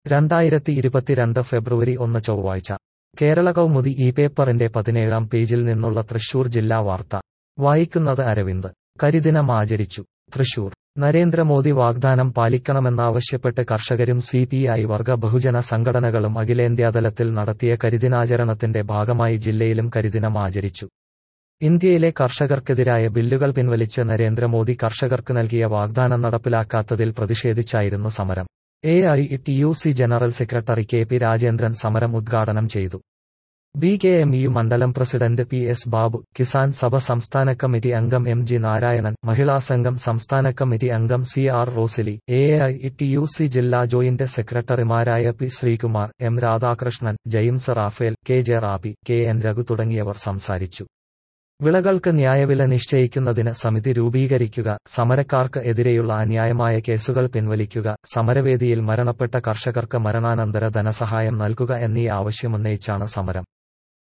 രണ്ടായിരത്തി ഇരുപത്തിരണ്ട് ഫെബ്രുവരി ഒന്ന് ചൊവ്വാഴ്ച കേരള കൗമുദി ഈ പേപ്പറിന്റെ പതിനേഴാം പേജിൽ നിന്നുള്ള തൃശൂർ ജില്ലാ വാർത്ത വായിക്കുന്നത് അരവിന്ദ് കരിദിനം ആചരിച്ചു തൃശൂർ നരേന്ദ്രമോദി വാഗ്ദാനം പാലിക്കണമെന്നാവശ്യപ്പെട്ട് കർഷകരും സി പി ഐ വർഗ ബഹുജന സംഘടനകളും അഖിലേന്ത്യാതലത്തിൽ നടത്തിയ കരിദിനാചരണത്തിന്റെ ഭാഗമായി ജില്ലയിലും കരിദിനം ആചരിച്ചു ഇന്ത്യയിലെ കർഷകർക്കെതിരായ ബില്ലുകൾ പിൻവലിച്ച് നരേന്ദ്രമോദി കർഷകർക്ക് നൽകിയ വാഗ്ദാനം നടപ്പിലാക്കാത്തതിൽ പ്രതിഷേധിച്ചായിരുന്നു സമരം A I T U C general secretary K P Rajendran സമരം ഉദ്ഘാടനം ചെയ്തു ബി കെ എം യു മണ്ഡലം president P S Babu Kisan Sabha സംസ്ഥാന കമ്മിറ്റി അംഗം എം ജി നാരായണൻ മഹിളാ സംഘം സംസ്ഥാന കമ്മിറ്റി അംഗം C R Rosily A I T U C ജില്ലാ ജോയിന്റ് സെക്രട്ടറിമാരായ P Sreekumar M Radhakrishnan James Raphael K J Rabi K N Raghu തുടങ്ങിയവർ സംസാരിച്ചു വിളകൾക്ക് ന്യായവില നിശ്ചയിക്കുന്നതിന് സമിതി രൂപീകരിക്കുക സമരക്കാർക്ക് എതിരെയുള്ള അന്യായമായ കേസുകൾ പിൻവലിക്കുക സമരവേദിയിൽ മരണപ്പെട്ട കർഷകർക്ക് മരണാനന്തര ധനസഹായം നൽകുക എന്നീ ആവശ്യമുന്നയിച്ചാണ് സമരം